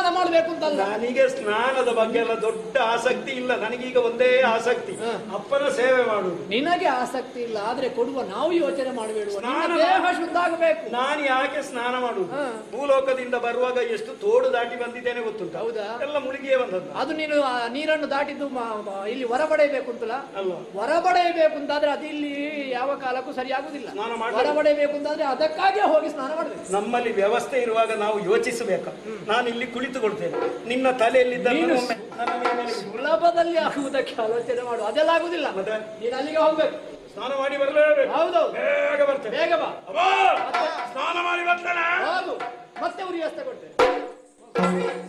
ಸ್ನಾನ ಮಾಡ್ಬೇಕು ಅಂತಲ್ಲ ನನಗೆ ಸ್ನಾನದ ಬಗ್ಗೆ ಎಲ್ಲ ದೊಡ್ಡ ಆಸಕ್ತಿ ಇಲ್ಲ ನನಗೀಗ ಒಂದೇ ಆಸಕ್ತಿ ಹ. ಅಪ್ಪನ ಸೇವೆ ಮಾಡುದು ನಿನಗೆ ಆಸಕ್ತಿ ಇಲ್ಲ ಆದ್ರೆ ಕೊಡುವ ನಾವು ಯೋಚನೆ ಮಾಡಬೇಡುವ ಸ್ನಾನ ದೇಹ ಶುದ್ಧ ಆಗಬೇಕು ನಾನು ಯಾಕೆ ಸ್ನಾನ ಮಾಡುದು ಹ. ಭೂಲೋಕದಿಂದ ಬರುವಾಗ ಎಷ್ಟು ತೋಡು ದಾಟಿ ಬಂದಿದ್ದೇನೆ ಗೊತ್ತುಂಟ ಹೌದಾ? ಎಲ್ಲ ಮುಳುಗಿಯೇ ಬಂದದ್ದು ಅದು ನೀನು ಆ ನೀರನ್ನು ದಾಟಿದ್ದು ಮ- ಮ- ಇಲ್ಲಿ ಹೊರಬಡೆಯಬೇಕು ಅಂತಲ್ಲ ಅಲ್ವಾ ಹೊರಬಡೆಯಬೇಕು ಅಂತಾದ್ರೆ ಅದು ಇಲ್ಲಿ ಯಾವ ಕಾಲಕ್ಕೂ ಸರಿಯಾಗುದಿಲ್ಲ ಸ್ನಾನ ಮಾಡ್ಬೇಕು. ಹೊರಬಡೆಯಬೇಕು ಅಂತಾದ್ರೆ ಅದಕ್ಕಾಗಿ ಹೋಗಿ ಸ್ನಾನ ಮಾಡಬೇಕು ನಮ್ಮಲ್ಲಿ ವ್ಯವಸ್ಥೆ ಇರುವಾಗ ನಾವು ಯೋಚಿಸಬೇಕು ನಾನು ಇಲ್ಲಿ ಕುಳಿತುಕೊಳ್ತೇನೆ ನಿನ್ನ ತಲೆಯಲ್ಲಿದ್ದ ನೀನು ಒಮ್ಮೆ ನನ್ನ ಮೇಲೆ ಸುಲಭದಲ್ಲಿ ಆಗುವುದಕ್ಕೆ ಆಲೋಚನೆ ಮಾಡು ಅದೆಲ್ಲ ಆಗುದಿಲ್ಲ ಮತ್ತೆ? ನೀನು ಅಲ್ಲಿಗೆ ಹೋಗ್ಬೇಕು ಸ್ನಾನ ಮಾಡಿ ಬರಲೇಬೇಕು ಹೌದೌದು ಬೇಗ ಬರ್ತೇನೆ ಬೇಗ ಬಾ ಅಬ್ಬಾ! ಸ್ನಾನ ಮಾಡಿ ಬರ್ತೇನೆ ಹೌದು ಮತ್ತೆ ಅವ್ರಿಗೆ ವ್ಯವಸ್ಥೆ ಕೊಡ್ತೇನೆ